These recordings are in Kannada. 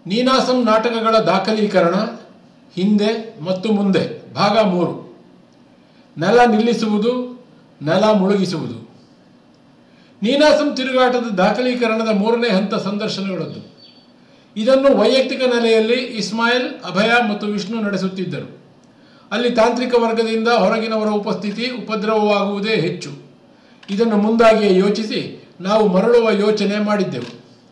ನೀನಾಸಂ ನಾಟಕಗಳ ದಾಖಲೀಕರಣ ಹಿಂದೆ ಮತ್ತು ಮುಂದೆ ಭಾಗ ಮೂರು ನೆಲ ನಿಲ್ಲಿಸುವುದು ನೆಲ ಮುಳುಗಿಸುವುದು ನೀನಾಸಂ ತಿರುಗಾಟದ ದಾಖಲೀಕರಣದ ಮೂರನೇ ಹಂತ ಸಂದರ್ಶನಗಳದ್ದು ಇದನ್ನು ವೈಯಕ್ತಿಕ ನೆಲೆಯಲ್ಲಿ ಇಸ್ಮಾಯಿಲ್ ಅಭಯ ಮತ್ತು ವಿಷ್ಣು ನಡೆಸುತ್ತಿದ್ದರು ಅಲ್ಲಿ ತಾಂತ್ರಿಕ ವರ್ಗದಿಂದ ಹೊರಗಿನವರ ಉಪಸ್ಥಿತಿ ಉಪದ್ರವವಾಗುವುದೇ ಹೆಚ್ಚು ಇದನ್ನು ಮುಂದಾಗಿಯೇ ಯೋಚಿಸಿ ನಾವು ಮರಳುವ ಯೋಚನೆ ಮಾಡಿದ್ದೆವು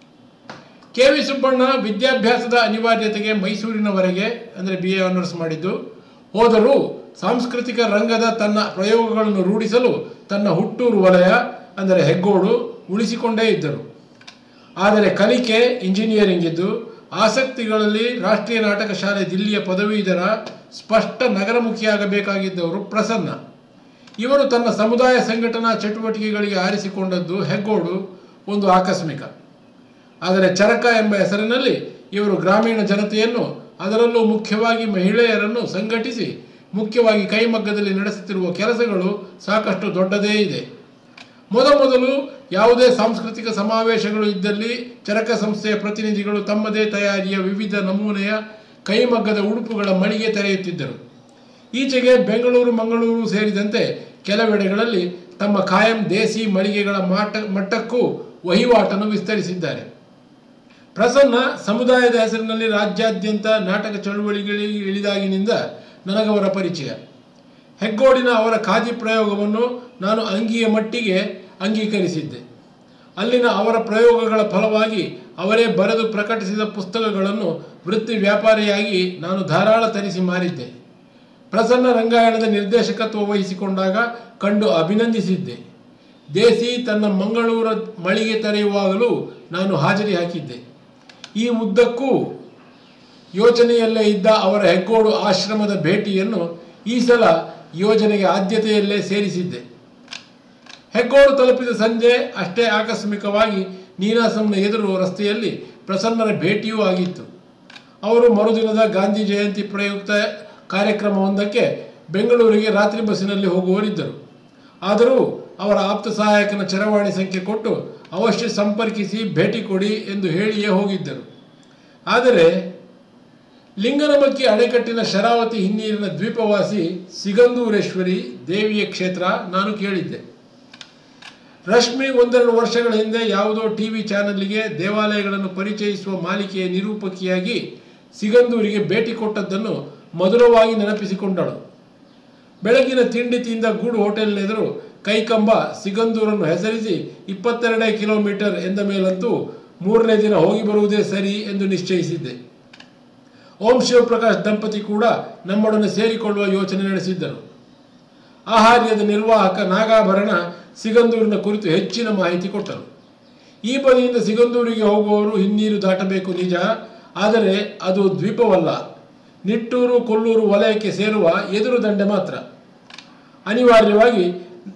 ಕೆ ವಿ ಸುಬ್ಬಣ್ಣ ವಿದ್ಯಾಭ್ಯಾಸದ ಅನಿವಾರ್ಯತೆಗೆ ಮೈಸೂರಿನವರೆಗೆ ಅಂದರೆ ಬಿ ಎ ಆನರ್ಸ್ ಮಾಡಿದ್ದು ಹೋದರೂ ಸಾಂಸ್ಕೃತಿಕ ರಂಗದ ತನ್ನ ಪ್ರಯೋಗಗಳನ್ನು ರೂಢಿಸಲು ತನ್ನ ಹುಟ್ಟೂರು ವಲಯ ಅಂದರೆ ಹೆಗ್ಗೋಡು ಉಳಿಸಿಕೊಂಡೇ ಇದ್ದರು ಆದರೆ ಕಲಿಕೆ ಇಂಜಿನಿಯರಿಂಗ್ ಇದ್ದು ಆಸಕ್ತಿಗಳಲ್ಲಿ ರಾಷ್ಟ್ರೀಯ ನಾಟಕ ಶಾಲೆ ದಿಲ್ಲಿಯ ಪದವೀಧರ ಸ್ಪಷ್ಟ ನಗರಮುಖಿಯಾಗಬೇಕಾಗಿದ್ದವರು ಪ್ರಸನ್ನ ಇವರು ತನ್ನ ಸಮುದಾಯ ಸಂಘಟನಾ ಚಟುವಟಿಕೆಗಳಿಗೆ ಆರಿಸಿಕೊಂಡದ್ದು ಹೆಗ್ಗೋಡು ಒಂದು ಆಕಸ್ಮಿಕ ಆದರೆ ಚರಕ ಎಂಬ ಹೆಸರಿನಲ್ಲಿ ಇವರು ಗ್ರಾಮೀಣ ಜನತೆಯನ್ನು ಅದರಲ್ಲೂ ಮುಖ್ಯವಾಗಿ ಮಹಿಳೆಯರನ್ನು ಸಂಘಟಿಸಿ ಮುಖ್ಯವಾಗಿ ಕೈಮಗ್ಗದಲ್ಲಿ ನಡೆಸುತ್ತಿರುವ ಕೆಲಸಗಳು ಸಾಕಷ್ಟು ದೊಡ್ಡದೇ ಇದೆ ಮೊದಮೊದಲು ಯಾವುದೇ ಸಾಂಸ್ಕೃತಿಕ ಸಮಾವೇಶಗಳು ಇದ್ದಲ್ಲಿ ಚರಕ ಸಂಸ್ಥೆಯ ಪ್ರತಿನಿಧಿಗಳು ತಮ್ಮದೇ ತಯಾರಿಯ ವಿವಿಧ ನಮೂನೆಯ ಕೈಮಗ್ಗದ ಉಡುಪುಗಳ ಮಳಿಗೆ ತೆರೆಯುತ್ತಿದ್ದರು ಈಚೆಗೆ ಬೆಂಗಳೂರು ಮಂಗಳೂರು ಸೇರಿದಂತೆ ಕೆಲವೆಡೆಗಳಲ್ಲಿ ತಮ್ಮ ಕಾಯಂ ದೇಸಿ ಮಳಿಗೆಗಳ ಮಾಟ ಮಟ್ಟಕ್ಕೂ ವಹಿವಾಟನ್ನು ವಿಸ್ತರಿಸಿದ್ದಾರೆ ಪ್ರಸನ್ನ ಸಮುದಾಯದ ಹೆಸರಿನಲ್ಲಿ ರಾಜ್ಯಾದ್ಯಂತ ನಾಟಕ ಚಳುವಳಿಗಳಿಗೆ ಇಳಿದಾಗಿನಿಂದ ನನಗವರ ಪರಿಚಯ ಹೆಗ್ಗೋಡಿನ ಅವರ ಖಾದಿ ಪ್ರಯೋಗವನ್ನು ನಾನು ಅಂಗಿಯ ಮಟ್ಟಿಗೆ ಅಂಗೀಕರಿಸಿದ್ದೆ ಅಲ್ಲಿನ ಅವರ ಪ್ರಯೋಗಗಳ ಫಲವಾಗಿ ಅವರೇ ಬರೆದು ಪ್ರಕಟಿಸಿದ ಪುಸ್ತಕಗಳನ್ನು ವೃತ್ತಿ ವ್ಯಾಪಾರಿಯಾಗಿ ನಾನು ಧಾರಾಳ ತರಿಸಿ ಮಾರಿದ್ದೆ ಪ್ರಸನ್ನ ರಂಗಾಯಣದ ನಿರ್ದೇಶಕತ್ವ ವಹಿಸಿಕೊಂಡಾಗ ಕಂಡು ಅಭಿನಂದಿಸಿದ್ದೆ ದೇಸಿ ತನ್ನ ಮಂಗಳೂರ ಮಳಿಗೆ ತೆರೆಯುವಾಗಲೂ ನಾನು ಹಾಜರಿ ಹಾಕಿದ್ದೆ ಈ ಉದ್ದಕ್ಕೂ ಯೋಚನೆಯಲ್ಲೇ ಇದ್ದ ಅವರ ಹೆಗ್ಗೋಡು ಆಶ್ರಮದ ಭೇಟಿಯನ್ನು ಈ ಸಲ ಯೋಜನೆಗೆ ಆದ್ಯತೆಯಲ್ಲೇ ಸೇರಿಸಿದ್ದೆ ಹೆಗ್ಗೋಡು ತಲುಪಿದ ಸಂಜೆ ಅಷ್ಟೇ ಆಕಸ್ಮಿಕವಾಗಿ ನೀನಾಸಂನ ಎದುರು ರಸ್ತೆಯಲ್ಲಿ ಪ್ರಸನ್ನರ ಭೇಟಿಯೂ ಆಗಿತ್ತು ಅವರು ಮರುದಿನದ ಗಾಂಧಿ ಜಯಂತಿ ಪ್ರಯುಕ್ತ ಕಾರ್ಯಕ್ರಮವೊಂದಕ್ಕೆ ಬೆಂಗಳೂರಿಗೆ ರಾತ್ರಿ ಬಸ್ಸಿನಲ್ಲಿ ಹೋಗುವರಿದ್ದರು ಆದರೂ ಅವರ ಆಪ್ತ ಸಹಾಯಕನ ಚರವಾಣಿ ಸಂಖ್ಯೆ ಕೊಟ್ಟು ಅವಶ್ಯ ಸಂಪರ್ಕಿಸಿ ಭೇಟಿ ಕೊಡಿ ಎಂದು ಹೇಳಿಯೇ ಹೋಗಿದ್ದರು ಆದರೆ ಲಿಂಗನಮಕ್ಕಿ ಅಣೆಕಟ್ಟಿನ ಶರಾವತಿ ಹಿನ್ನೀರಿನ ದ್ವೀಪವಾಸಿ ಸಿಗಂದೂರೇಶ್ವರಿ ದೇವಿಯ ಕ್ಷೇತ್ರ ನಾನು ಕೇಳಿದ್ದೆ ರಶ್ಮಿ ಒಂದೆರಡು ವರ್ಷಗಳ ಹಿಂದೆ ಯಾವುದೋ ಟಿವಿ ಚಾನಲ್ಗೆ ದೇವಾಲಯಗಳನ್ನು ಪರಿಚಯಿಸುವ ಮಾಲಿಕೆಯ ನಿರೂಪಕಿಯಾಗಿ ಸಿಗಂದೂರಿಗೆ ಭೇಟಿ ಕೊಟ್ಟದ್ದನ್ನು ಮಧುರವಾಗಿ ನೆನಪಿಸಿಕೊಂಡಳು ಬೆಳಗಿನ ತಿಂಡಿ ತಿಂದ ಗೂಡು ಹೋಟೆಲ್ನೆದುರು ಕೈಕಂಬ ಸಿಗಂದೂರನ್ನು ಹೆಸರಿಸಿ ಇಪ್ಪತ್ತೆರಡೇ ಕಿಲೋಮೀಟರ್ ಎಂದ ಮೇಲಂತೂ ಮೂರನೇ ದಿನ ಹೋಗಿ ಬರುವುದೇ ಸರಿ ಎಂದು ನಿಶ್ಚಯಿಸಿದ್ದೆ ಓಂ ಶಿವಪ್ರಕಾಶ್ ದಂಪತಿ ಕೂಡ ನಮ್ಮೊಡನೆ ಸೇರಿಕೊಳ್ಳುವ ಯೋಚನೆ ನಡೆಸಿದ್ದರು ಆಹಾರ್ಯದ ನಿರ್ವಾಹಕ ನಾಗಾಭರಣ ಸಿಗಂದೂರಿನ ಕುರಿತು ಹೆಚ್ಚಿನ ಮಾಹಿತಿ ಕೊಟ್ಟರು ಈ ಬದಿಯಿಂದ ಸಿಗಂದೂರಿಗೆ ಹೋಗುವವರು ಹಿನ್ನೀರು ದಾಟಬೇಕು ನಿಜ ಆದರೆ ಅದು ದ್ವೀಪವಲ್ಲ ನಿಟ್ಟೂರು ಕೊಲ್ಲೂರು ವಲಯಕ್ಕೆ ಸೇರುವ ಎದುರು ದಂಡೆ ಮಾತ್ರ ಅನಿವಾರ್ಯವಾಗಿ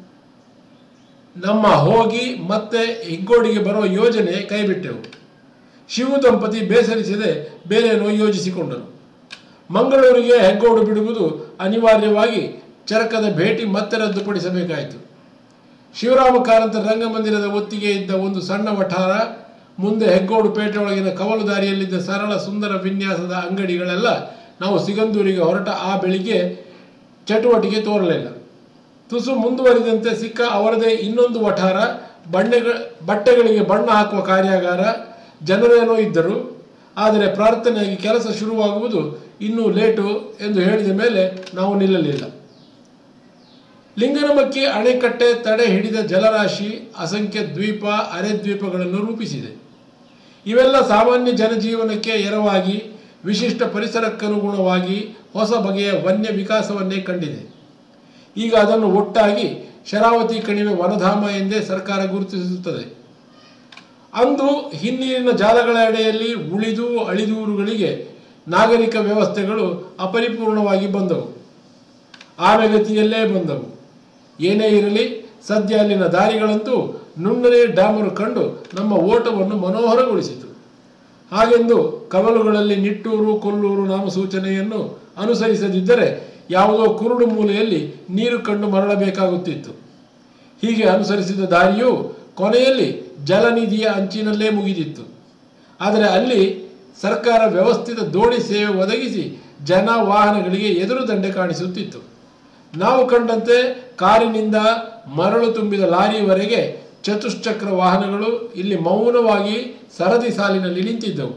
ನಮ್ಮ ಹೋಗಿ ಮತ್ತೆ ಹಿಗ್ಗೋಡಿಗೆ ಬರುವ ಯೋಜನೆ ಕೈಬಿಟ್ಟೆವು ಶಿವು ದಂಪತಿ ಬೇಸರಿಸದೆ ಬೇರೇನೋ ಯೋಜಿಸಿಕೊಂಡರು ಮಂಗಳೂರಿಗೆ ಹೆಗ್ಗೋಡು ಬಿಡುವುದು ಅನಿವಾರ್ಯವಾಗಿ ಚರಕದ ಭೇಟಿ ಮತ್ತೆ ರದ್ದುಪಡಿಸಬೇಕಾಯಿತು ಶಿವರಾಮ ಕಾರಂತ ರಂಗಮಂದಿರದ ಒತ್ತಿಗೆ ಇದ್ದ ಒಂದು ಸಣ್ಣ ವಠಾರ ಮುಂದೆ ಹೆಗ್ಗೋಡು ಪೇಟೆಯೊಳಗಿನ ಕವಲು ದಾರಿಯಲ್ಲಿದ್ದ ಸರಳ ಸುಂದರ ವಿನ್ಯಾಸದ ಅಂಗಡಿಗಳೆಲ್ಲ ನಾವು ಸಿಗಂದೂರಿಗೆ ಹೊರಟ ಆ ಬೆಳಿಗ್ಗೆ ಚಟುವಟಿಕೆ ತೋರಲಿಲ್ಲ ತುಸು ಮುಂದುವರಿದಂತೆ ಸಿಕ್ಕ ಅವರದೇ ಇನ್ನೊಂದು ವಠಾರ ಬಣ್ಣೆಗಳ ಬಟ್ಟೆಗಳಿಗೆ ಬಣ್ಣ ಹಾಕುವ ಕಾರ್ಯಾಗಾರ ಜನರೇನೋ ಇದ್ದರು ಆದರೆ ಪ್ರಾರ್ಥನೆಯಾಗಿ ಕೆಲಸ ಶುರುವಾಗುವುದು ಇನ್ನೂ ಲೇಟು ಎಂದು ಹೇಳಿದ ಮೇಲೆ ನಾವು ನಿಲ್ಲಲಿಲ್ಲ ಲಿಂಗನಮಕ್ಕಿ ಅಣೆಕಟ್ಟೆ ತಡೆ ಹಿಡಿದ ಜಲರಾಶಿ ಅಸಂಖ್ಯ ದ್ವೀಪ ಅರೆದ್ವೀಪಗಳನ್ನು ರೂಪಿಸಿದೆ ಇವೆಲ್ಲ ಸಾಮಾನ್ಯ ಜನಜೀವನಕ್ಕೆ ಎರವಾಗಿ ವಿಶಿಷ್ಟ ಪರಿಸರಕ್ಕನುಗುಣವಾಗಿ ಹೊಸ ಬಗೆಯ ವನ್ಯ ವಿಕಾಸವನ್ನೇ ಕಂಡಿದೆ ಈಗ ಅದನ್ನು ಒಟ್ಟಾಗಿ ಶರಾವತಿ ಕಣಿವೆ ವನಧಾಮ ಎಂದೇ ಸರ್ಕಾರ ಗುರುತಿಸುತ್ತದೆ ಅಂದು ಹಿನ್ನೀರಿನ ಜಾಲಗಳ ಎಡೆಯಲ್ಲಿ ಉಳಿದು ಅಳಿದೂರುಗಳಿಗೆ ನಾಗರಿಕ ವ್ಯವಸ್ಥೆಗಳು ಅಪರಿಪೂರ್ಣವಾಗಿ ಬಂದವು ಆಮೆಗತಿಯಲ್ಲೇ ಬಂದವು ಏನೇ ಇರಲಿ ಸದ್ಯ ಅಲ್ಲಿನ ದಾರಿಗಳಂತೂ ನುಣ್ಣನೆ ಡಾಮರು ಕಂಡು ನಮ್ಮ ಓಟವನ್ನು ಮನೋಹರಗೊಳಿಸಿತು ಹಾಗೆಂದು ಕವಲುಗಳಲ್ಲಿ ನಿಟ್ಟೂರು ಕೊಲ್ಲೂರು ನಾಮಸೂಚನೆಯನ್ನು ಅನುಸರಿಸದಿದ್ದರೆ ಯಾವುದೋ ಕುರುಡು ಮೂಲೆಯಲ್ಲಿ ನೀರು ಕಂಡು ಮರಳಬೇಕಾಗುತ್ತಿತ್ತು ಹೀಗೆ ಅನುಸರಿಸಿದ ದಾರಿಯು ಕೊನೆಯಲ್ಲಿ ಜಲನಿಧಿಯ ಅಂಚಿನಲ್ಲೇ ಮುಗಿದಿತ್ತು ಆದರೆ ಅಲ್ಲಿ ಸರ್ಕಾರ ವ್ಯವಸ್ಥಿತ ದೋಣಿ ಸೇವೆ ಒದಗಿಸಿ ಜನ ವಾಹನಗಳಿಗೆ ಎದುರು ದಂಡೆ ಕಾಣಿಸುತ್ತಿತ್ತು ನಾವು ಕಂಡಂತೆ ಕಾರಿನಿಂದ ಮರಳು ತುಂಬಿದ ಲಾರಿಯವರೆಗೆ ಚತುಶ್ಚಕ್ರ ವಾಹನಗಳು ಇಲ್ಲಿ ಮೌನವಾಗಿ ಸರದಿ ಸಾಲಿನಲ್ಲಿ ನಿಂತಿದ್ದವು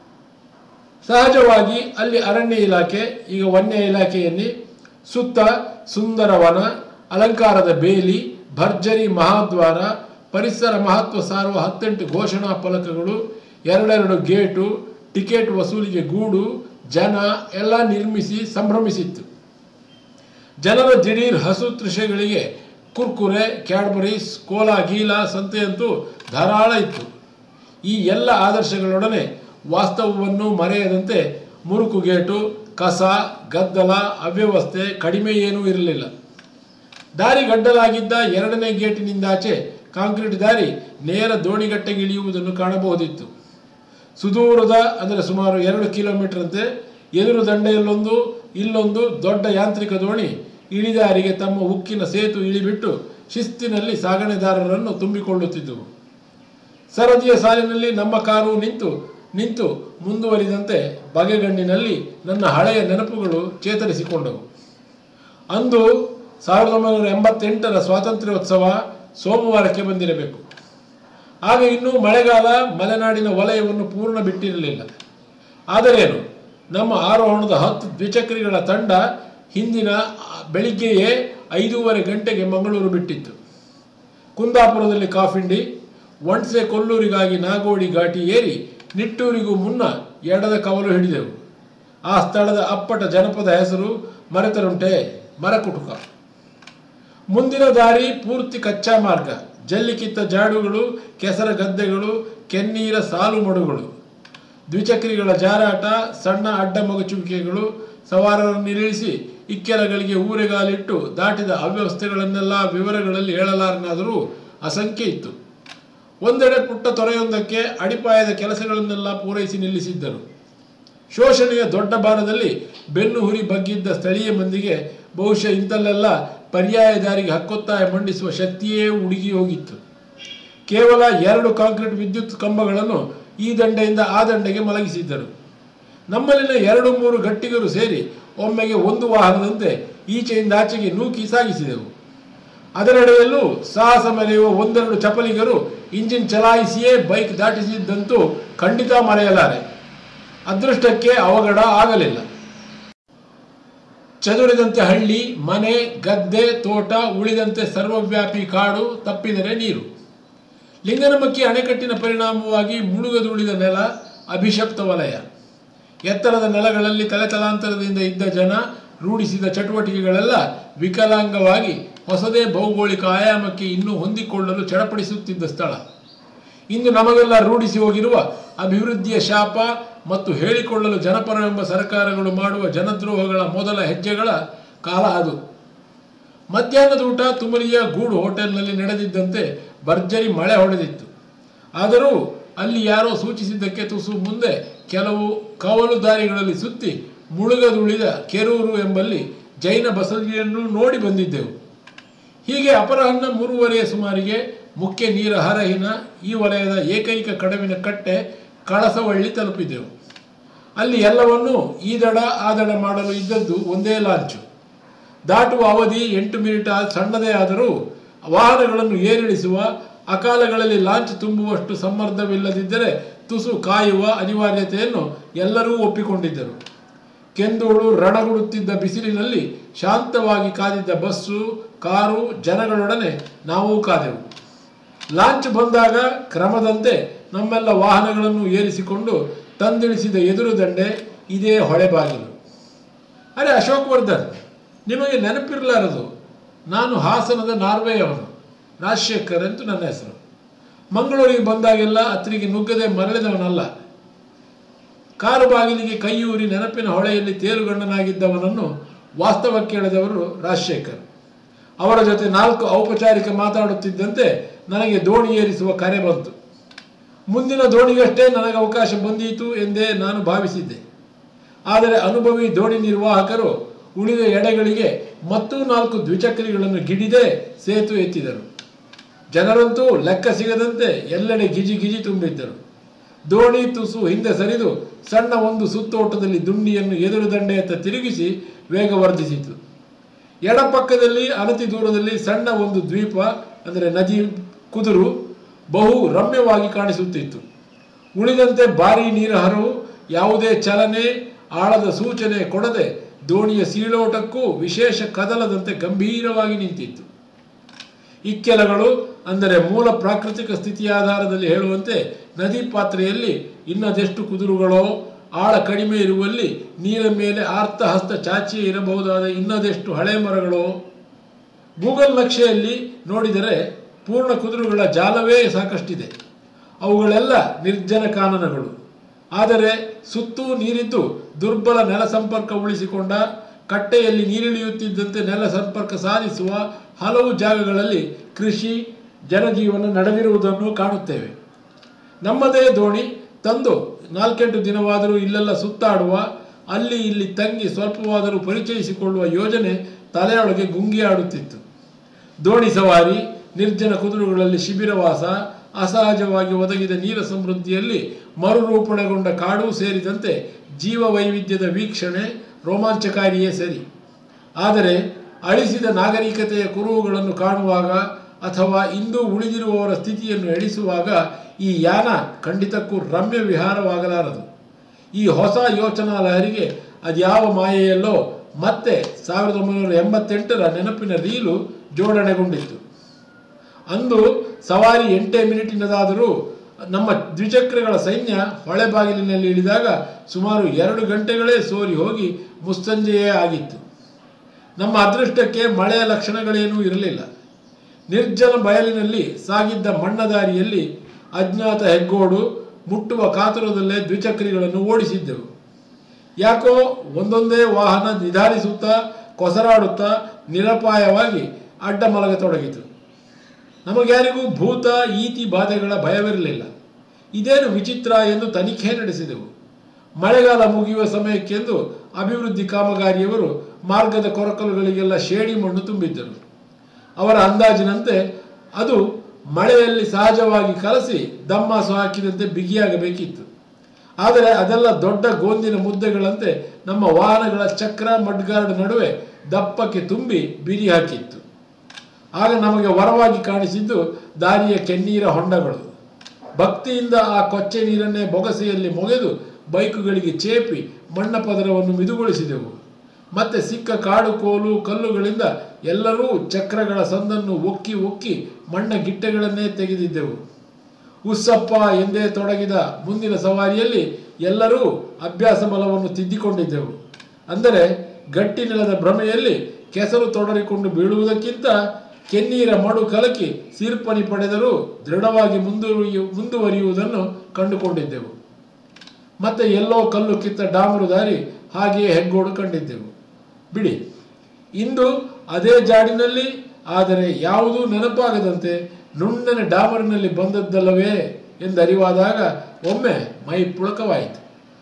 ಸಹಜವಾಗಿ ಅಲ್ಲಿ ಅರಣ್ಯ ಇಲಾಖೆ ಈಗ ವನ್ಯ ಇಲಾಖೆಯಲ್ಲಿ ಸುತ್ತ ಸುಂದರ ವನ ಅಲಂಕಾರದ ಬೇಲಿ ಭರ್ಜರಿ ಮಹಾದ್ವಾರ ಪರಿಸರ ಮಹತ್ವ ಸಾರುವ ಹತ್ತೆಂಟು ಘೋಷಣಾ ಫಲಕಗಳು ಎರಡೆರಡು ಗೇಟು ಟಿಕೆಟ್ ವಸೂಲಿಗೆ ಗೂಡು ಜನ ಎಲ್ಲ ನಿರ್ಮಿಸಿ ಸಂಭ್ರಮಿಸಿತ್ತು ಜನರ ದಿಢೀರ್ ಹಸು ತೃಷೆಗಳಿಗೆ ಕುರ್ಕುರೆ ಕ್ಯಾಡ್ಬರೀಸ್ ಕೋಲಾ ಗೀಲಾ ಸಂತೆಯಂತೂ ಧಾರಾಳ ಇತ್ತು ಈ ಎಲ್ಲ ಆದರ್ಶಗಳೊಡನೆ ವಾಸ್ತವವನ್ನು ಮರೆಯದಂತೆ ಮುರುಕು ಗೇಟು ಕಸ ಗದ್ದಲ ಅವ್ಯವಸ್ಥೆ ಕಡಿಮೆ ಏನೂ ಇರಲಿಲ್ಲ ದಾರಿ ಗಡ್ಡಲಾಗಿದ್ದ ಎರಡನೇ ಗೇಟಿನಿಂದಾಚೆ ಕಾಂಕ್ರೀಟ್ ದಾರಿ ನೇರ ದೋಣಿಗಟ್ಟೆಗೆ ಇಳಿಯುವುದನ್ನು ಕಾಣಬಹುದಿತ್ತು ಸುದೂರದ ಅಂದರೆ ಸುಮಾರು ಎರಡು ಕಿಲೋಮೀಟರ್ ಅಂತೆ ಎದುರು ದಂಡೆಯಲ್ಲೊಂದು ಇಲ್ಲೊಂದು ದೊಡ್ಡ ಯಾಂತ್ರಿಕ ದೋಣಿ ಇಳಿದಾರಿಗೆ ತಮ್ಮ ಉಕ್ಕಿನ ಸೇತು ಇಳಿಬಿಟ್ಟು ಶಿಸ್ತಿನಲ್ಲಿ ಸಾಗಣೆದಾರರನ್ನು ತುಂಬಿಕೊಳ್ಳುತ್ತಿದ್ದವು ಸರದಿಯ ಸಾಲಿನಲ್ಲಿ ನಮ್ಮ ಕಾರು ನಿಂತು ನಿಂತು ಮುಂದುವರಿದಂತೆ ಬಗೆಗಣ್ಣಿನಲ್ಲಿ ನನ್ನ ಹಳೆಯ ನೆನಪುಗಳು ಚೇತರಿಸಿಕೊಂಡವು ಅಂದು ಸಾವಿರದ ಒಂಬೈನೂರ ಎಂಬತ್ತೆಂಟರ ಸ್ವಾತಂತ್ರ್ಯೋತ್ಸವ ಸೋಮವಾರಕ್ಕೆ ಬಂದಿರಬೇಕು ಆಗ ಇನ್ನೂ ಮಳೆಗಾಲ ಮಲೆನಾಡಿನ ವಲಯವನ್ನು ಪೂರ್ಣ ಬಿಟ್ಟಿರಲಿಲ್ಲ ಆದರೇನು ನಮ್ಮ ಆರೋಹಣದ ಹತ್ತು ದ್ವಿಚಕ್ರಿಗಳ ತಂಡ ಹಿಂದಿನ ಬೆಳಿಗ್ಗೆಯೇ ಐದೂವರೆ ಗಂಟೆಗೆ ಮಂಗಳೂರು ಬಿಟ್ಟಿತ್ತು ಕುಂದಾಪುರದಲ್ಲಿ ಕಾಫಿಂಡಿ ಒಂಡ್ಸೆ ಕೊಲ್ಲೂರಿಗಾಗಿ ನಾಗೋಡಿ ಘಾಟಿ ಏರಿ ನಿಟ್ಟೂರಿಗೂ ಮುನ್ನ ಎಡದ ಕವಲು ಹಿಡಿದೆವು ಆ ಸ್ಥಳದ ಅಪ್ಪಟ ಜನಪದ ಹೆಸರು ಮರೆತರುಂಟೆ ಮರಕುಟುಕ ಮುಂದಿನ ದಾರಿ ಪೂರ್ತಿ ಕಚ್ಚಾ ಮಾರ್ಗ ಜಲ್ಲಿಕಿತ್ತ ಜಾಡುಗಳು ಕೆಸರ ಗದ್ದೆಗಳು ಕೆನ್ನೀರ ಸಾಲು ಮಡುಗಳು ದ್ವಿಚಕ್ರಿಗಳ ಜಾರಾಟ ಸಣ್ಣ ಅಡ್ಡ ಮಗುಚುವಿಕೆಗಳು ಸವಾರರನ್ನು ಇಳಿಸಿ ಇಕ್ಕೆಲಗಳಿಗೆ ಊರೆಗಾಲಿಟ್ಟು ದಾಟಿದ ಅವ್ಯವಸ್ಥೆಗಳನ್ನೆಲ್ಲ ವಿವರಗಳಲ್ಲಿ ಹೇಳಲಾರನಾದರೂ ಅಸಂಖ್ಯ ಇತ್ತು ಒಂದೆಡೆ ಪುಟ್ಟ ತೊರೆಯೊಂದಕ್ಕೆ ಅಡಿಪಾಯದ ಕೆಲಸಗಳನ್ನೆಲ್ಲ ಪೂರೈಸಿ ನಿಲ್ಲಿಸಿದ್ದರು ಶೋಷಣೆಯ ದೊಡ್ಡ ಭಾರದಲ್ಲಿ ಬೆನ್ನು ಹುರಿ ಬಗ್ಗಿದ್ದ ಸ್ಥಳೀಯ ಮಂದಿಗೆ ಬಹುಶಃ ಇಂಥಲ್ಲೆಲ್ಲ ಪರ್ಯಾಯ ದಾರಿಗೆ ಹಕ್ಕೊತ್ತಾಯ ಮಂಡಿಸುವ ಶಕ್ತಿಯೇ ಉಡುಗಿ ಹೋಗಿತ್ತು ಕೇವಲ ಎರಡು ಕಾಂಕ್ರೀಟ್ ವಿದ್ಯುತ್ ಕಂಬಗಳನ್ನು ಈ ದಂಡೆಯಿಂದ ಆ ದಂಡೆಗೆ ಮಲಗಿಸಿದ್ದರು ನಮ್ಮಲ್ಲಿನ ಎರಡು ಮೂರು ಗಟ್ಟಿಗರು ಸೇರಿ ಒಮ್ಮೆಗೆ ಒಂದು ವಾಹನದಂತೆ ಈಚೆಯಿಂದ ಆಚೆಗೆ ನೂಕಿ ಸಾಗಿಸಿದೆವು ಅದರೆಡೆಯಲ್ಲೂ ಸಾಹಸ ಮೆರೆಯುವ ಒಂದೆರಡು ಚಪಲಿಗರು ಇಂಜಿನ್ ಚಲಾಯಿಸಿಯೇ ಬೈಕ್ ದಾಟಿಸಿದ್ದಂತೂ ಖಂಡಿತ ಮರೆಯಲಾರೆ ಅದೃಷ್ಟಕ್ಕೆ ಅವಘಡ ಆಗಲಿಲ್ಲ ಚದುರಿದಂತೆ ಹಳ್ಳಿ ಮನೆ ಗದ್ದೆ ತೋಟ ಉಳಿದಂತೆ ಸರ್ವವ್ಯಾಪಿ ಕಾಡು ತಪ್ಪಿದರೆ ನೀರು ಲಿಂಗನಮಕ್ಕಿ ಅಣೆಕಟ್ಟಿನ ಪರಿಣಾಮವಾಗಿ ಮುಳುಗದುಳಿದ ನೆಲ ಅಭಿಶಪ್ತ ವಲಯ ಎತ್ತರದ ನೆಲಗಳಲ್ಲಿ ತಲೆತಲಾಂತರದಿಂದ ಇದ್ದ ಜನ ರೂಢಿಸಿದ ಚಟುವಟಿಕೆಗಳೆಲ್ಲ ವಿಕಲಾಂಗವಾಗಿ ಹೊಸದೇ ಭೌಗೋಳಿಕ ಆಯಾಮಕ್ಕೆ ಇನ್ನೂ ಹೊಂದಿಕೊಳ್ಳಲು ಚಡಪಡಿಸುತ್ತಿದ್ದ ಸ್ಥಳ ಇಂದು ನಮಗೆಲ್ಲ ರೂಢಿಸಿ ಹೋಗಿರುವ ಅಭಿವೃದ್ಧಿಯ ಶಾಪ ಮತ್ತು ಹೇಳಿಕೊಳ್ಳಲು ಜನಪರವೆಂಬ ಸರ್ಕಾರಗಳು ಮಾಡುವ ಜನದ್ರೋಹಗಳ ಮೊದಲ ಹೆಜ್ಜೆಗಳ ಕಾಲ ಅದು ಮಧ್ಯಾಹ್ನದ ಊಟ ತುಮರಿಯ ಗೂಡು ಹೋಟೆಲ್ನಲ್ಲಿ ನಡೆದಿದ್ದಂತೆ ಭರ್ಜರಿ ಮಳೆ ಹೊಡೆದಿತ್ತು ಆದರೂ ಅಲ್ಲಿ ಯಾರೋ ಸೂಚಿಸಿದ್ದಕ್ಕೆ ತುಸು ಮುಂದೆ ಕೆಲವು ಕವಲು ದಾರಿಗಳಲ್ಲಿ ಸುತ್ತಿ ಮುಳುಗದುಳಿದ ಕೆರೂರು ಎಂಬಲ್ಲಿ ಜೈನ ಬಸದಿಯನ್ನು ನೋಡಿ ಬಂದಿದ್ದೆವು ಹೀಗೆ ಅಪರಾಹ್ನ ಮೂರುವರೆಯ ಸುಮಾರಿಗೆ ಮುಖ್ಯ ನೀರ ಹರಹಿನ ಈ ವಲಯದ ಏಕೈಕ ಕಡವಿನ ಕಟ್ಟೆ ಕಳಸವಳ್ಳಿ ತಲುಪಿದೆವು ಅಲ್ಲಿ ಎಲ್ಲವನ್ನೂ ಈ ದಡ ಆ ದಡ ಮಾಡಲು ಇದ್ದದ್ದು ಒಂದೇ ಲಾಂಚು ದಾಟುವ ಅವಧಿ ಎಂಟು ಮಿನಿಟ್ ಆ- ಸಣ್ಣದೇ ಆದರೂ ವಾಹನಗಳನ್ನು ಏರಿಳಿಸುವ ಅಕಾಲಗಳಲ್ಲಿ ಲಾಂಚ್ ತುಂಬುವಷ್ಟು ಸಮ್ಮರ್ದವಿಲ್ಲದಿದ್ದರೆ ತುಸು ಕಾಯುವ ಅನಿವಾರ್ಯತೆಯನ್ನು ಎಲ್ಲರೂ ಒಪ್ಪಿಕೊಂಡಿದ್ದರು ಕೆಂದೋಳು ರಣಗುಡುತ್ತಿದ್ದ ಬಿಸಿಲಿನಲ್ಲಿ ಶಾಂತವಾಗಿ ಕಾದಿದ್ದ ಬಸ್ಸು ಕಾರು ಜನಗಳೊಡನೆ ನಾವು ಕಾದೆವು ಲಾಂಚ್ ಬಂದಾಗ ಕ್ರಮದಂತೆ ನಮ್ಮೆಲ್ಲ ವಾಹನಗಳನ್ನು ಏರಿಸಿಕೊಂಡು ತಂದಿಳಿಸಿದ ಎದುರು ದಂಡೆ ಇದೇ ಹೊಳೆ ಬಾಗಿಲು ಅರೆ ಅಶೋಕ್ ವರ್ಧನ್ ನಿಮಗೆ ನೆನಪಿರಲಾರದು ನಾನು ಹಾಸನದ ನಾರ್ವೆಯವನು ರಾಜಶೇಖರ್ ಅಂತ ನನ್ನ ಹೆಸರು ಮಂಗಳೂರಿಗೆ ಬಂದಾಗೆಲ್ಲ ಅತ್ರಿಗೆ ನುಗ್ಗದೆ ಮರಳಿದವನಲ್ಲ ಕಾರು ಬಾಗಿಲಿಗೆ ಕೈಯೂರಿ ನೆನಪಿನ ಹೊಳೆಯಲ್ಲಿ ತೇರುಗಣ್ಣನಾಗಿದ್ದವನನ್ನು ವಾಸ್ತವಕ್ಕೆ ಎಳೆದವರು ರಾಜಶೇಖರ್ ಅವರ ಜೊತೆ ನಾಲ್ಕು ಔಪಚಾರಿಕ ಮಾತಾಡುತ್ತಿದ್ದಂತೆ ನನಗೆ ದೋಣಿ ಏರಿಸುವ ಕರೆ ಬಂತು ಮುಂದಿನ ದೋಣಿಗಷ್ಟೇ ನನಗೆ ಅವಕಾಶ ಬಂದೀತು ಎಂದೇ ನಾನು ಭಾವಿಸಿದ್ದೆ ಆದರೆ ಅನುಭವಿ ದೋಣಿ ನಿರ್ವಾಹಕರು ಉಳಿದ ಎಡೆಗಳಿಗೆ ಮತ್ತೂ ನಾಲ್ಕು ದ್ವಿಚಕ್ರಿಗಳನ್ನು ಗಿಡಿದೇ ಸೇತು ಎತ್ತಿದರು ಜನರಂತೂ ಲೆಕ್ಕ ಸಿಗದಂತೆ ಎಲ್ಲೆಡೆ ಗಿಜಿ ಗಿಜಿ ತುಂಬಿದ್ದರು ದೋಣಿ ತುಸು ಹಿಂದೆ ಸರಿದು ಸಣ್ಣ ಒಂದು ಸುತ್ತೋಟದಲ್ಲಿ ದುಂಡಿಯನ್ನು ಎದುರು ದಂಡೆಯತ್ತ ತಿರುಗಿಸಿ ವೇಗ ವರ್ಧಿಸಿತು ಎಡಪಕ್ಕದಲ್ಲಿ ಅನತಿ ದೂರದಲ್ಲಿ ಸಣ್ಣ ಒಂದು ದ್ವೀಪ ಅಂದರೆ ನದಿ ಕುದುರು ಬಹು ರಮ್ಯವಾಗಿ ಕಾಣಿಸುತ್ತಿತ್ತು ಉಳಿದಂತೆ ಭಾರೀ ನೀರ ಹರಿವು ಯಾವುದೇ ಚಲನೆ ಆಳದ ಸೂಚನೆ ಕೊಡದೆ ದೋಣಿಯ ಸೀಳೋಟಕ್ಕೂ ವಿಶೇಷ ಕದಲದಂತೆ ಗಂಭೀರವಾಗಿ ನಿಂತಿತ್ತು ಇಕ್ಕೆಲಗಳು ಅಂದರೆ ಮೂಲ ಪ್ರಾಕೃತಿಕ ಸ್ಥಿತಿಯ ಆಧಾರದಲ್ಲಿ ಹೇಳುವಂತೆ ನದಿ ಪಾತ್ರೆಯಲ್ಲಿ ಇನ್ನದೆಷ್ಟು ಕುದುರುಗಳೋ ಆಳ ಕಡಿಮೆ ಇರುವಲ್ಲಿ ನೀರ ಮೇಲೆ ಆರ್ತ ಹಸ್ತ ಚಾಚಿಯೇ ಇರಬಹುದಾದ ಇನ್ನದೆಷ್ಟು ಹಳೆ ಮರಗಳೋ ಗೂಗಲ್ ನಕ್ಷೆಯಲ್ಲಿ ನೋಡಿದರೆ ಪೂರ್ಣ ಕುದುರುಗಳ ಜಾಲವೇ ಸಾಕಷ್ಟಿದೆ ಅವುಗಳೆಲ್ಲ ನಿರ್ಜನ ಕಾನನಗಳು ಆದರೆ ಸುತ್ತೂ ನೀರಿದ್ದು ದುರ್ಬಲ ನೆಲ ಸಂಪರ್ಕ ಉಳಿಸಿಕೊಂಡ ಕಟ್ಟೆಯಲ್ಲಿ ನೀರಿಳಿಯುತ್ತಿದ್ದಂತೆ ನೆಲ ಸಂಪರ್ಕ ಸಾಧಿಸುವ ಹಲವು ಜಾಗಗಳಲ್ಲಿ ಕೃಷಿ ಜನಜೀವನ ನಡೆದಿರುವುದನ್ನು ಕಾಣುತ್ತೇವೆ ನಮ್ಮದೇ ದೋಣಿ ತಂದು ನಾಲ್ಕೆಂಟು ದಿನವಾದರೂ ಇಲ್ಲೆಲ್ಲ ಸುತ್ತಾಡುವ ಅಲ್ಲಿ ಇಲ್ಲಿ ತಂಗಿ ಸ್ವಲ್ಪವಾದರೂ ಪರಿಚಯಿಸಿಕೊಳ್ಳುವ ಯೋಜನೆ ತಲೆಯೊಳಗೆ ಗುಂಗಿಯಾಡುತ್ತಿತ್ತು ದೋಣಿ ಸವಾರಿ ನಿರ್ಜನ ಕುದುರೆಗಳಲ್ಲಿ ಶಿಬಿರವಾಸ ಅಸಹಜವಾಗಿ ಒದಗಿದ ನೀರ ಸಮೃದ್ಧಿಯಲ್ಲಿ ಮರುರೂಪಣೆಗೊಂಡ ಕಾಡು ಸೇರಿದಂತೆ ಜೀವ ವೈವಿಧ್ಯದ ವೀಕ್ಷಣೆ ರೋಮಾಂಚಕಾರಿಯೇ ಸರಿ ಆದರೆ ಅಳಿಸಿದ ನಾಗರಿಕತೆಯ ಕುರುಹುಗಳನ್ನು ಕಾಣುವಾಗ ಅಥವಾ ಇಂದು ಉಳಿದಿರುವವರ ಸ್ಥಿತಿಯನ್ನು ಎಣಿಸುವಾಗ ಈ ಯಾನ ಖಂಡಿತಕ್ಕೂ ರಮ್ಯ ವಿಹಾರವಾಗಲಾರದು ಈ ಹೊಸ ಯೋಚನಾ ಲಹರಿಗೆ ಅದ್ಯಾವ ಮಾಯೆಯಲ್ಲೋ ಮತ್ತೆ ಸಾವಿರದ ಒಂಬೈನೂರ ಎಂಬತ್ತೆಂಟರ ನೆನಪಿನ ರೀಲು ಜೋಡಣೆಗೊಂಡಿತ್ತು ಅಂದು ಸವಾರಿ ಎಂಟೇ ಮಿನಿಟಿನದಾದರೂ ನಮ್ಮ ದ್ವಿಚಕ್ರಗಳ ಸೈನ್ಯ ಹೊಳೆ ಬಾಗಿಲಿನಲ್ಲಿ ಇಳಿದಾಗ ಸುಮಾರು ಎರಡು ಗಂಟೆಗಳೇ ಸೋರಿ ಹೋಗಿ ಮುಸ್ಸಂಜೆಯೇ ಆಗಿತ್ತು ನಮ್ಮ ಅದೃಷ್ಟಕ್ಕೆ ಮಳೆಯ ಲಕ್ಷಣಗಳೇನೂ ಇರಲಿಲ್ಲ ನಿರ್ಜನ ಬಯಲಿನಲ್ಲಿ ಸಾಗಿದ್ದ ಮಣ್ಣದಾರಿಯಲ್ಲಿ ಅಜ್ಞಾತ ಹೆಗ್ಗೋಡು ಮುಟ್ಟುವ ಕಾತುರದಲ್ಲೇ ದ್ವಿಚಕ್ರಿಗಳನ್ನು ಓಡಿಸಿದ್ದೆವು ಯಾಕೋ ಒಂದೊಂದೇ ವಾಹನ ನಿಧಾನಿಸುತ್ತಾ ಕೊಸರಾಡುತ್ತಾ ನಿರಪಾಯವಾಗಿ ಅಡ್ಡ ಮಲಗತೊಡಗಿತು ನಮಗ್ಯಾರಿಗೂ ಭೂತ ಈತಿ ಬಾಧೆಗಳ ಭಯವಿರಲಿಲ್ಲ ಇದೇನು ವಿಚಿತ್ರ ಎಂದು ತನಿಖೆ ನಡೆಸಿದೆವು ಮಳೆಗಾಲ ಮುಗಿಯುವ ಸಮಯಕ್ಕೆಂದು ಅಭಿವೃದ್ಧಿ ಕಾಮಗಾರಿಯವರು ಮಾರ್ಗದ ಕೊರಕಲುಗಳಿಗೆಲ್ಲ ಶೇಡಿ ಮಣ್ಣು ತುಂಬಿದ್ದರು ಅವರ ಅಂದಾಜಿನಂತೆ ಅದು ಮಳೆಯಲ್ಲಿ ಸಹಜವಾಗಿ ಕಲಸಿ ದಮ್ಮಾಸು ಹಾಕಿದಂತೆ ಬಿಗಿಯಾಗಬೇಕಿತ್ತು ಆದರೆ ಅದೆಲ್ಲ ದೊಡ್ಡ ಗೋಂದಿನ ಮುದ್ದೆಗಳಂತೆ ನಮ್ಮ ವಾಹನಗಳ ಚಕ್ರ ಮಡ್ಗಾರ್ಡ್ ನಡುವೆ ದಪ್ಪಕ್ಕೆ ತುಂಬಿ ಬಿರಿ ಹಾಕಿತ್ತು ಆಗ ನಮಗೆ ವರವಾಗಿ ಕಾಣಿಸಿದ್ದು ದಾರಿಯ ಕೆನ್ನೀರ ಹೊಂಡಗಳು ಭಕ್ತಿಯಿಂದ ಆ ಕೊಚ್ಚೆ ನೀರನ್ನೇ ಬೊಗಸೆಯಲ್ಲಿ ಮೊಗೆದು ಬೈಕುಗಳಿಗೆ ಚೇಪಿ ಮಣ್ಣ ಪದರವನ್ನು ಮಿದುಗೊಳಿಸಿದೆವು ಮತ್ತೆ ಸಿಕ್ಕ ಕಾಡು ಕೋಲು ಕಲ್ಲುಗಳಿಂದ ಎಲ್ಲರೂ ಚಕ್ರಗಳ ಸಂದನ್ನು ಒಕ್ಕಿ ಒಕ್ಕಿ ಮಣ್ಣ ಗಿಟ್ಟೆಗಳನ್ನೇ ತೆಗೆದಿದ್ದೆವು ಉಸ್ಸಪ್ಪ ಎಂದೇ ತೊಡಗಿದ ಮುಂದಿನ ಸವಾರಿಯಲ್ಲಿ ಎಲ್ಲರೂ ಅಭ್ಯಾಸ ಬಲವನ್ನು ತಿದ್ದಿಕೊಂಡಿದ್ದೆವು ಅಂದರೆ ಗಟ್ಟಿ ನೆಲದ ಭ್ರಮೆಯಲ್ಲಿ ಕೆಸರು ತೊಡರಿಕೊಂಡು ಬೀಳುವುದಕ್ಕಿಂತ ಕೆನ್ನೀರ ಮಡು ಕಲಕಿ ಸೀರ್ಪನಿ ಪಡೆದರೂ ದೃಢವಾಗಿ ಮುಂದುವರಿಯು ಮುಂದುವರಿಯುವುದನ್ನು ಕಂಡುಕೊಂಡಿದ್ದೆವು ಮತ್ತೆ ಎಲ್ಲೋ ಕಲ್ಲು ಕಿತ್ತ ಡಾಮರು ದಾರಿ ಹಾಗೆಯೇ ಹೆಗ್ಗೋಡು ಕಂಡಿದ್ದೆವು ಬಿಡಿ ಇಂದು ಅದೇ ಜಾಡಿನಲ್ಲಿ ಆದರೆ ಯಾವುದೂ ನೆನಪಾಗದಂತೆ ನುಣ್ಣನೆ ಡಾಮರಿನಲ್ಲಿ ಬಂದದ್ದಲ್ಲವೇ ಎಂದರಿವಾದಾಗ ಒಮ್ಮೆ ಮೈ ಪುಳಕವಾಯಿತು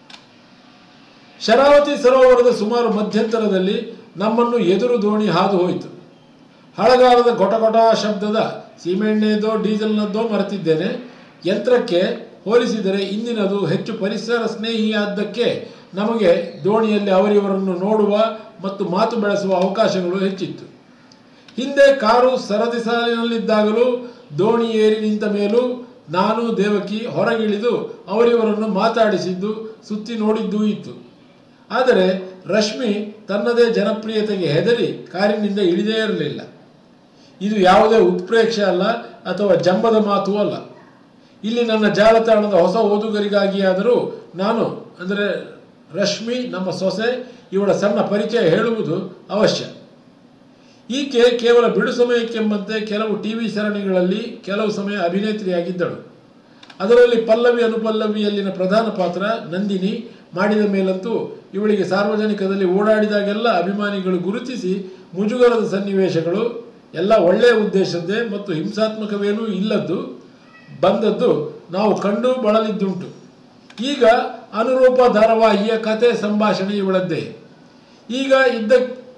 ಶರಾವತಿ ಸರೋವರದ ಸುಮಾರು ಮಧ್ಯಂತರದಲ್ಲಿ ನಮ್ಮನ್ನು ಎದುರು ದೋಣಿ ಹಾದು ಹೋಯಿತು ಹಳಗಾಲದ ಗೊಟಗೊಟ ಶಬ್ದದ ಸೀಮೆಎಣ್ಣೆಯದೋ ಡೀಸೆಲ್ನದ್ದೋ ಮರೆತಿದ್ದೇನೆ ಯಂತ್ರಕ್ಕೆ ಹೋಲಿಸಿದರೆ ಇಂದಿನದು ಹೆಚ್ಚು ಪರಿಸರ ಸ್ನೇಹಿಯಾದ್ದಕ್ಕೆ ನಮಗೆ ದೋಣಿಯಲ್ಲಿ ಅವರಿವರನ್ನು ನೋಡುವ ಮತ್ತು ಮಾತು ಬೆಳೆಸುವ ಅವಕಾಶಗಳು ಹೆಚ್ಚಿತ್ತು ಹಿಂದೆ ಕಾರು ಸರದಿ ಸಾಲಿನಲ್ಲಿದ್ದಾಗಲೂ ದೋಣಿ ಏರಿ ನಿಂತ ಮೇಲೂ ನಾನು ದೇವಕಿ ಹೊರಗಿಳಿದು ಅವರಿವರನ್ನು ಮಾತಾಡಿಸಿದ್ದು ಸುತ್ತಿ ನೋಡಿದ್ದೂ ಇತ್ತು ಆದರೆ ರಶ್ಮಿ ತನ್ನದೇ ಜನಪ್ರಿಯತೆಗೆ ಹೆದರಿ ಕಾರಿನಿಂದ ಇಳಿದೇ ಇರಲಿಲ್ಲ ಇದು ಯಾವುದೇ ಉತ್ಪ್ರೇಕ್ಷೆ ಅಲ್ಲ ಅಥವಾ ಜಂಬದ ಮಾತು ಅಲ್ಲ ಇಲ್ಲಿ ನನ್ನ ಜಾಲತಾಣದ ಹೊಸ ಓದುಗರಿಗಾಗಿಯಾದರೂ ನಾನು ಅಂದರೆ ರಶ್ಮಿ ನಮ್ಮ ಸೊಸೆ ಇವಳ ಸಣ್ಣ ಪರಿಚಯ ಹೇಳುವುದು ಅವಶ್ಯ ಈಕೆ ಕೇವಲ ಬಿಡು ಸಮಯಕ್ಕೆಂಬಂತೆ ಕೆಲವು ಟಿವಿ ಸರಣಿಗಳಲ್ಲಿ ಕೆಲವು ಸಮಯ ಅಭಿನೇತ್ರಿಯಾಗಿದ್ದಳು ಅದರಲ್ಲಿ ಪಲ್ಲವಿ ಅನುಪಲ್ಲವಿಯಲ್ಲಿನ ಪ್ರಧಾನ ಪಾತ್ರ ನಂದಿನಿ ಮಾಡಿದ ಮೇಲಂತೂ ಇವಳಿಗೆ ಸಾರ್ವಜನಿಕದಲ್ಲಿ ಓಡಾಡಿದಾಗೆಲ್ಲ ಅಭಿಮಾನಿಗಳು ಗುರುತಿಸಿ ಮುಜುಗರದ ಸನ್ನಿವೇಶಗಳು ಎಲ್ಲ ಒಳ್ಳೆಯ ಉದ್ದೇಶದ್ದೇ ಮತ್ತು ಹಿಂಸಾತ್ಮಕವೇನೂ ಇಲ್ಲದ್ದು ಬಂದದ್ದು ನಾವು ಕಂಡು ಬಳಲಿದ್ದುಂಟು ಈಗ ಅನುರೂಪ ಧಾರಾವಾಹಿಯ ಕತೆ ಸಂಭಾಷಣೆ ಇವಳದ್ದೇ ಈಗ ಇದ್ದ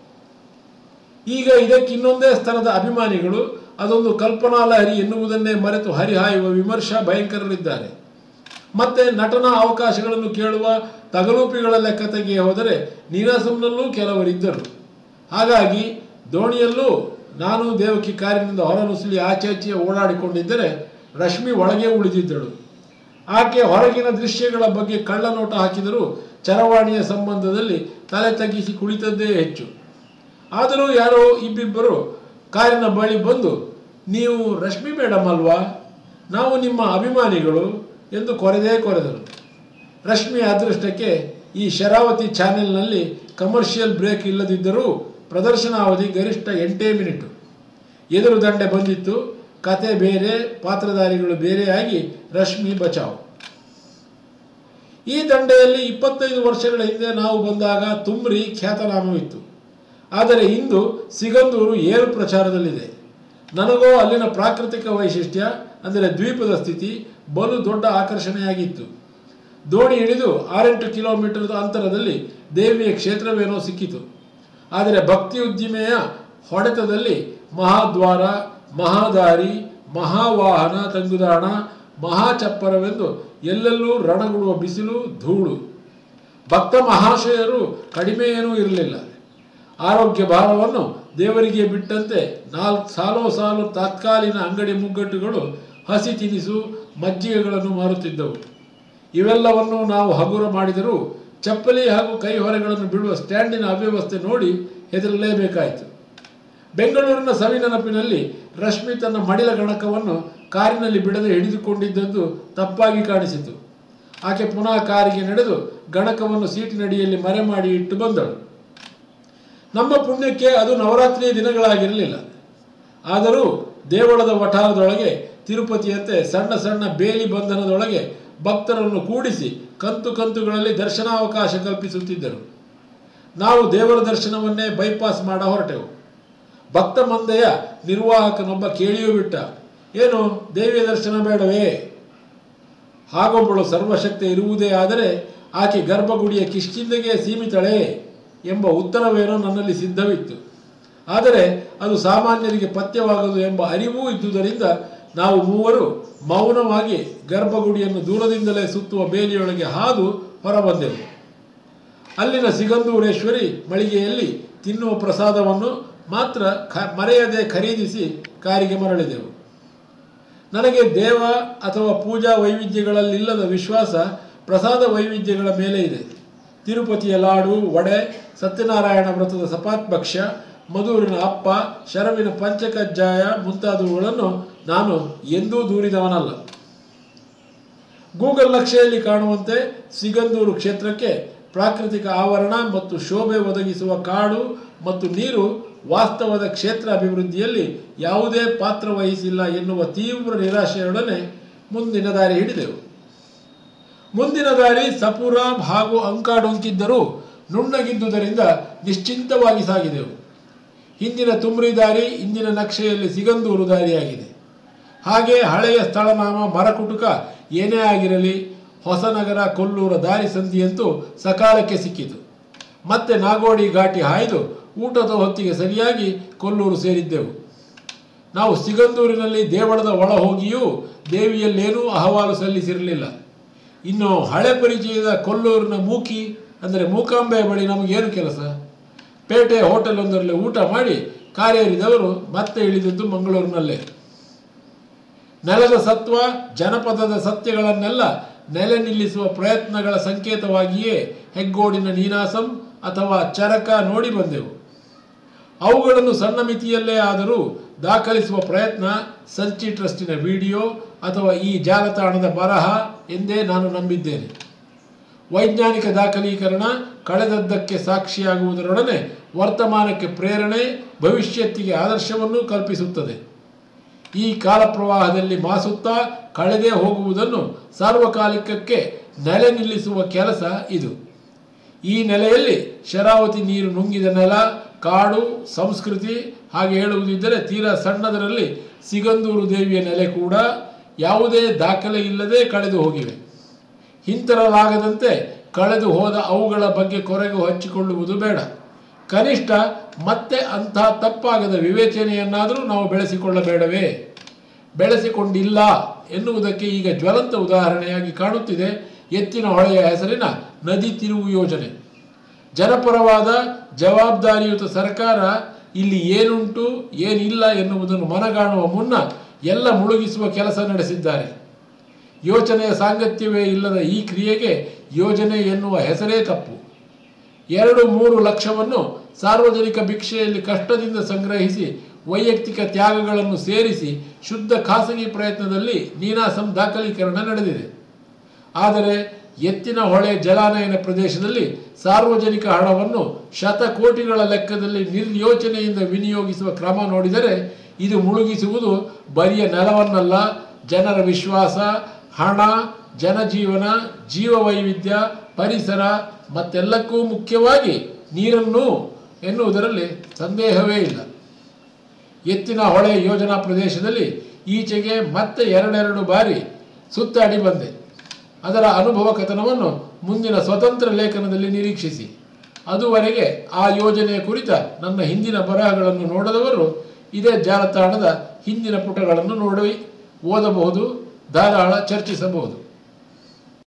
ಈಗ ಇದಕ್ಕೆ ಇನ್ನೊಂದೇ ಸ್ತರದ ಅಭಿಮಾನಿಗಳು ಅದೊಂದು ಕಲ್ಪನಾ ಲಹರಿ ಎನ್ನುವುದನ್ನೇ ಮರೆತು ಹರಿಹಾಯುವ ವಿಮರ್ಶಾ ಭಯಂಕರರಿದ್ದಾರೆ ಮತ್ತೆ ನಟನ ಅವಕಾಶಗಳನ್ನು ಕೇಳುವ ತಗಲೂಪಿಗಳ ಲೆಕ್ಕ ತೆಗೆಯ ಹೋದರೆ ನೀನಾಸಂನಲ್ಲೂ ಕೆಲವರಿದ್ದರು ಹಾಗಾಗಿ ದೋಣಿಯಲ್ಲೂ ನಾನು ದೇವಕಿ ಕಾರಿನಿಂದ ಹೊರನುಸುಳಿ ಆಚೆ ಆಚೆ ಓಡಾಡಿಕೊಂಡಿದ್ದರೆ ರಶ್ಮಿ ಒಳಗೆ ಉಳಿದಿದ್ದಳು ಆಕೆ ಹೊರಗಿನ ದೃಶ್ಯಗಳ ಬಗ್ಗೆ ಕಳ್ಳನೋಟ ಹಾಕಿದರೂ ಚರವಾಣಿಯ ಸಂಬಂಧದಲ್ಲಿ ತಲೆ ತಗ್ಗಿಸಿ ಕುಳಿತದ್ದೇ ಹೆಚ್ಚು ಆದರೂ ಯಾರೋ ಇಬ್ಬಿಬ್ಬರು ಕಾರಿನ ಬಳಿ ಬಂದು ನೀವು ರಶ್ಮಿ ಮೇಡಮ್ ಅಲ್ವಾ ನಾವು ನಿಮ್ಮ ಅಭಿಮಾನಿಗಳು ಎಂದು ಕೊರೆದೇ ಕೊರೆದರು ರಶ್ಮಿ ಅದೃಷ್ಟಕ್ಕೆ ಈ ಶರಾವತಿ ಚಾನೆಲ್ನಲ್ಲಿ ಕಮರ್ಷಿಯಲ್ ಬ್ರೇಕ್ ಇಲ್ಲದಿದ್ದರೂ ಪ್ರದರ್ಶನಾವಧಿ ಗರಿಷ್ಠ ಎಂಟೇ ಮಿನಿಟು ಎದುರು ದಂಡೆ ಬಂದಿತ್ತು ಕತೆ ಬೇರೆ ಪಾತ್ರಧಾರಿಗಳು ಬೇರೆಯಾಗಿ ರಶ್ಮಿ ಬಚಾವ್ ಈ ದಂಡೆಯಲ್ಲಿ ಇಪ್ಪತ್ತೈದು ವರ್ಷಗಳ ಹಿಂದೆ ನಾವು ಬಂದಾಗ ತುಮ್ರಿ ಖ್ಯಾತನಾಮವಿತ್ತು ಆದರೆ ಇಂದು ಸಿಗಂದೂರು ಏರು ಪ್ರಚಾರದಲ್ಲಿದೆ ನನಗೋ ಅಲ್ಲಿನ ಪ್ರಾಕೃತಿಕ ವೈಶಿಷ್ಟ್ಯ ಅಂದರೆ ದ್ವೀಪದ ಸ್ಥಿತಿ ಬಲು ದೊಡ್ಡ ಆಕರ್ಷಣೆಯಾಗಿತ್ತು ದೋಣಿ ಇಳಿದು ಆರೆಂಟು ಕಿಲೋಮೀಟರ್ ಅಂತರದಲ್ಲಿ ದೇವಿಯ ಕ್ಷೇತ್ರವೇನೋ ಸಿಕ್ಕಿತು ಆದರೆ ಭಕ್ತಿ ಉದ್ದಿಮೆಯ ಹೊಡೆತದಲ್ಲಿ ಮಹಾದ್ವಾರ ಮಹಾದಾರಿ ಮಹಾವಾಹನ ತಂಗುದಾಣ ಮಹಾಚಪ್ಪರವೆಂದು ಎಲ್ಲೆಲ್ಲೂ ರಣಗುಡುವ ಬಿಸಿಲು ಧೂಳು ಭಕ್ತ ಮಹಾಶಯರು ಕಡಿಮೆ ಏನೂ ಇರಲಿಲ್ಲ ಆರೋಗ್ಯ ಭಾರವನ್ನು ದೇವರಿಗೆ ಬಿಟ್ಟಂತೆ ನಾಲ್ಕು ಸಾಲೋ ಸಾಲು ತಾತ್ಕಾಲಿನ ಅಂಗಡಿ ಮುಗ್ಗಟ್ಟುಗಳು ಹಸಿ ತಿನಿಸು ಮಜ್ಜಿಗೆಗಳನ್ನು ಮಾರುತ್ತಿದ್ದವು ಇವೆಲ್ಲವನ್ನು ನಾವು ಹಗುರ ಮಾಡಿದರೂ ಚಪ್ಪಲಿ ಹಾಗೂ ಕೈ ಹೊರೆಗಳನ್ನು ಬಿಡುವ ಸ್ಟ್ಯಾಂಡಿನ ಅವ್ಯವಸ್ಥೆ ನೋಡಿ ಹೆದರಲೇಬೇಕಾಯಿತು ಬೆಂಗಳೂರಿನ ಸವಿನೆನಪಿನಲ್ಲಿ ರಶ್ಮಿ ತನ್ನ ಮಡಿಲ ಗಣಕವನ್ನು ಕಾರಿನಲ್ಲಿ ಬಿಡದೆ ಹಿಡಿದುಕೊಂಡಿದ್ದದ್ದು ತಪ್ಪಾಗಿ ಕಾಣಿಸಿತು ಆಕೆ ಪುನಃ ಕಾರಿಗೆ ನಡೆದು ಗಣಕವನ್ನು ಸೀಟಿನಡಿಯಲ್ಲಿ ಮರೆ ಮಾಡಿ ಇಟ್ಟು ಬಂದಳು ನಮ್ಮ ಪುಣ್ಯಕ್ಕೆ ಅದು ನವರಾತ್ರಿಯ ದಿನಗಳಾಗಿರಲಿಲ್ಲ ಆದರೂ ದೇವಳದ ವಠಾರದೊಳಗೆ ತಿರುಪತಿಯಂತೆ ಸಣ್ಣ ಸಣ್ಣ ಬೇಲಿ ಬಂಧನದೊಳಗೆ ಭಕ್ತರನ್ನು ಕೂಡಿಸಿ ಕಂತು ಕಂತುಗಳಲ್ಲಿ ದರ್ಶನಾವಕಾಶ ಕಲ್ಪಿಸುತ್ತಿದ್ದರು ನಾವು ದೇವರ ದರ್ಶನವನ್ನೇ ಬೈಪಾಸ್ ಮಾಡ ಹೊರಟೆವು ಭಕ್ತ ಮಂದೆಯ ನಿರ್ವಾಹಕನೊಬ್ಬ ಕೇಳಿಯೂ ಬಿಟ್ಟ ಏನು ದೇವಿಯ ದರ್ಶನ ಬೇಡವೇ ಹಾಗೊಬ್ಬಳು ಸರ್ವಶಕ್ತಿ ಇರುವುದೇ ಆದರೆ ಆಕೆ ಗರ್ಭಗುಡಿಯ ಕಿಷ್ಕಿಂದೆಗೆ ಸೀಮಿತಳೇ ಎಂಬ ಉತ್ತರವೇನೋ ನನ್ನಲ್ಲಿ ಸಿದ್ಧವಿತ್ತು ಆದರೆ ಅದು ಸಾಮಾನ್ಯರಿಗೆ ಪಥ್ಯವಾಗದು ಎಂಬ ಅರಿವೂ ಇದ್ದುದರಿಂದ ನಾವು ಮೂವರು ಮೌನವಾಗಿ ಗರ್ಭಗುಡಿಯನ್ನು ದೂರದಿಂದಲೇ ಸುತ್ತುವ ಬೇಲಿಯೊಳಗೆ ಹಾದು ಹೊರಬಂದೆವು ಅಲ್ಲಿನ ಸಿಗಂದೂರೇಶ್ವರಿ ಮಳಿಗೆಯಲ್ಲಿ ತಿನ್ನುವ ಪ್ರಸಾದವನ್ನು ಮಾತ್ರ ಖ ಮರೆಯದೆ ಖರೀದಿಸಿ ಕಾರಿಗೆ ಮರಳಿದೆವು ನನಗೆ ದೇವ ಅಥವಾ ಪೂಜಾ ವೈವಿಧ್ಯಗಳಲ್ಲಿಲ್ಲದ ವಿಶ್ವಾಸ ಪ್ರಸಾದ ವೈವಿಧ್ಯಗಳ ಮೇಲೆ ಇದೆ ತಿರುಪತಿಯ ಲಾಡು ವಡೆ ಸತ್ಯನಾರಾಯಣ ವ್ರತದ ಸಪಾತ್ಭಕ್ಷ್ಯ ಮಧೂರಿನ ಅಪ್ಪ ಶರವಿನ ಪಂಚಕಜ್ಜಾಯ ಮುಂತಾದವುಗಳನ್ನು ನಾನು ಎಂದೂ ದೂರಿದವನಲ್ಲ ಗೂಗಲ್ ನಕ್ಷೆಯಲ್ಲಿ ಕಾಣುವಂತೆ ಸಿಗಂದೂರು ಕ್ಷೇತ್ರಕ್ಕೆ ಪ್ರಾಕೃತಿಕ ಆವರಣ ಮತ್ತು ಶೋಭೆ ಒದಗಿಸುವ ಕಾಡು ಮತ್ತು ನೀರು ವಾಸ್ತವದ ಕ್ಷೇತ್ರ ಅಭಿವೃದ್ಧಿಯಲ್ಲಿ ಯಾವುದೇ ಪಾತ್ರ ವಹಿಸಿಲ್ಲ ಎನ್ನುವ ತೀವ್ರ ನಿರಾಶೆಯೊಡನೆ ಮುಂದಿನ ದಾರಿ ಹಿಡಿದೆವು ಮುಂದಿನ ದಾರಿ ಸಪುರ ಹಾಗೂ ಅಂಕಾಡೊಂಕಿದ್ದರೂ ನುಣ್ಣಗಿದ್ದುದರಿಂದ ನಿಶ್ಚಿಂತವಾಗಿ ಸಾಗಿದೆವು ಹಿಂದಿನ ತುಮ್ರಿ ದಾರಿ ಇಂದಿನ ನಕ್ಷೆಯಲ್ಲಿ ಸಿಗಂದೂರು ದಾರಿಯಾಗಿದೆ ಹಾಗೆ ಹಳೆಯ ಸ್ಥಳನಾಮ ಮರಕುಟುಕ ಏನೇ ಆಗಿರಲಿ ಹೊಸನಗರ ಕೊಲ್ಲೂರ ದಾರಿ ಸಂಧಿಯಂತೂ ಸಕಾಲಕ್ಕೆ ಸಿಕ್ಕಿತು ಮತ್ತೆ ನಾಗೋಡಿ ಘಾಟಿ ಹಾಯ್ದು ಊಟದ ಹೊತ್ತಿಗೆ ಸರಿಯಾಗಿ ಕೊಲ್ಲೂರು ಸೇರಿದ್ದೆವು ನಾವು ಸಿಗಂದೂರಿನಲ್ಲಿ ದೇವಳದ ಒಳ ಹೋಗಿಯೂ ದೇವಿಯಲ್ಲೇನೂ ಅಹವಾಲು ಸಲ್ಲಿಸಿರಲಿಲ್ಲ ಇನ್ನು ಹಳೆ ಪರಿಚಯದ ಕೊಲ್ಲೂರಿನ ಮೂಕಿ ಅಂದರೆ ಮೂಕಾಂಬೆಯ ಬಳಿ ನಮಗೇನು ಕೆಲಸ ಪೇಟೆ ಹೋಟೆಲ್ ಒಂದರಲ್ಲಿ ಊಟ ಮಾಡಿ ಕಾರೇರಿದವರು ಮತ್ತೆ ಇಳಿದದ್ದು ಮಂಗಳೂರಿನಲ್ಲೇ ನೆಲದ ಸತ್ವ ಜನಪದದ ಸತ್ಯಗಳನ್ನೆಲ್ಲ ನೆಲೆ ನಿಲ್ಲಿಸುವ ಪ್ರಯತ್ನಗಳ ಸಂಕೇತವಾಗಿಯೇ ಹೆಗ್ಗೋಡಿನ ನೀನಾಸಂ ಅಥವಾ ಚರಕ ನೋಡಿ ಬಂದೆವು ಅವುಗಳನ್ನು ಸಣ್ಣ ಮಿತಿಯಲ್ಲೇ ಆದರೂ ದಾಖಲಿಸುವ ಪ್ರಯತ್ನ ಸಂಚಿ ಟ್ರಸ್ಟಿನ ವಿಡಿಯೋ ಅಥವಾ ಈ ಜಾಲತಾಣದ ಬರಹ ಎಂದೇ ನಾನು ನಂಬಿದ್ದೇನೆ ವೈಜ್ಞಾನಿಕ ದಾಖಲೀಕರಣ ಕಳೆದದ್ದಕ್ಕೆ ಸಾಕ್ಷಿಯಾಗುವುದರೊಡನೆ ವರ್ತಮಾನಕ್ಕೆ ಪ್ರೇರಣೆ ಭವಿಷ್ಯತ್ತಿಗೆ ಆದರ್ಶವನ್ನು ಕಲ್ಪಿಸುತ್ತದೆ ಈ ಕಾಲಪ್ರವಾಹದಲ್ಲಿ ಮಾಸುತ್ತಾ ಕಳೆದೇ ಹೋಗುವುದನ್ನು ಸಾರ್ವಕಾಲಿಕಕ್ಕೆ ನೆಲೆ ನಿಲ್ಲಿಸುವ ಕೆಲಸ ಇದು ಈ ನೆಲೆಯಲ್ಲಿ ಶರಾವತಿ ನೀರು ನುಂಗಿದ ನೆಲ ಕಾಡು ಸಂಸ್ಕೃತಿ ಹಾಗೆ ಹೇಳುವುದಿದ್ದರೆ ತೀರಾ ಸಣ್ಣದರಲ್ಲಿ ಸಿಗಂದೂರು ದೇವಿಯ ನೆಲೆ ಕೂಡ ಯಾವುದೇ ದಾಖಲೆ ಇಲ್ಲದೆ ಕಳೆದು ಹೋಗಿವೆ ಹಿಂತರಲಾಗದಂತೆ ಕಳೆದು ಹೋದ ಅವುಗಳ ಬಗ್ಗೆ ಕೊರೆಗು ಹಚ್ಚಿಕೊಳ್ಳುವುದು ಬೇಡ ಕನಿಷ್ಠ ಮತ್ತೆ ಅಂಥ ತಪ್ಪಾಗದ ವಿವೇಚನೆಯನ್ನಾದರೂ ನಾವು ಬೆಳೆಸಿಕೊಳ್ಳಬೇಡವೇ ಬೆಳೆಸಿಕೊಂಡಿಲ್ಲ ಎನ್ನುವುದಕ್ಕೆ ಈಗ ಜ್ವಲಂತ ಉದಾಹರಣೆಯಾಗಿ ಕಾಣುತ್ತಿದೆ ಎತ್ತಿನ ಹೊಳೆಯ ಹೆಸರಿನ ನದಿ ತಿರುವು ಯೋಜನೆ ಜನಪರವಾದ ಜವಾಬ್ದಾರಿಯುತ ಸರ್ಕಾರ ಇಲ್ಲಿ ಏನುಂಟು ಏನಿಲ್ಲ ಎನ್ನುವುದನ್ನು ಮನಗಾಣುವ ಮುನ್ನ ಎಲ್ಲ ಮುಳುಗಿಸುವ ಕೆಲಸ ನಡೆಸಿದ್ದಾರೆ ಯೋಚನೆಯ ಸಾಂಗತ್ಯವೇ ಇಲ್ಲದ ಈ ಕ್ರಿಯೆಗೆ ಯೋಜನೆ ಎನ್ನುವ ಹೆಸರೇ ತಪ್ಪು ಎರಡು ಮೂರು ಲಕ್ಷವನ್ನು ಸಾರ್ವಜನಿಕ ಭಿಕ್ಷೆಯಲ್ಲಿ ಕಷ್ಟದಿಂದ ಸಂಗ್ರಹಿಸಿ ವೈಯಕ್ತಿಕ ತ್ಯಾಗಗಳನ್ನು ಸೇರಿಸಿ ಶುದ್ಧ ಖಾಸಗಿ ಪ್ರಯತ್ನದಲ್ಲಿ ನೀನಾಸಂ ದಾಖಲೀಕರಣ ನಡೆದಿದೆ ಆದರೆ ಎತ್ತಿನ ಹೊಳೆ ಜಲಾನಯನ ಪ್ರದೇಶದಲ್ಲಿ ಸಾರ್ವಜನಿಕ ಹಣವನ್ನು ಶತಕೋಟಿಗಳ ಲೆಕ್ಕದಲ್ಲಿ ನಿರ್ಯೋಚನೆಯಿಂದ ವಿನಿಯೋಗಿಸುವ ಕ್ರಮ ನೋಡಿದರೆ ಇದು ಮುಳುಗಿಸುವುದು ಬರಿಯ ನೆಲವನ್ನಲ್ಲ ಜನರ ವಿಶ್ವಾಸ ಹಣ ಜನಜೀವನ ಜೀವವೈವಿಧ್ಯ ಪರಿಸರ ಮತ್ತೆಲ್ಲಕ್ಕೂ ಮುಖ್ಯವಾಗಿ ನೀರನ್ನು ಎನ್ನುವುದರಲ್ಲಿ ಸಂದೇಹವೇ ಇಲ್ಲ ಎತ್ತಿನ ಹೊಳೆ ಯೋಜನಾ ಪ್ರದೇಶದಲ್ಲಿ ಈಚೆಗೆ ಮತ್ತೆ ಎರಡೆರಡು ಬಾರಿ ಸುತ್ತಾಡಿ ಬಂದೆ ಅದರ ಅನುಭವ ಕಥನವನ್ನು ಮುಂದಿನ ಸ್ವತಂತ್ರ ಲೇಖನದಲ್ಲಿ ನಿರೀಕ್ಷಿಸಿ ಅದುವರೆಗೆ ಆ ಯೋಜನೆಯ ಕುರಿತ ನನ್ನ ಹಿಂದಿನ ಬರಹಗಳನ್ನು ನೋಡದವರು ಇದೇ ಜಾಲತಾಣದ ಹಿಂದಿನ ಪುಟಗಳನ್ನು ನೋಡಿ ಓದಬಹುದು ಧಾರಾಳ ಚರ್ಚಿಸಬಹುದು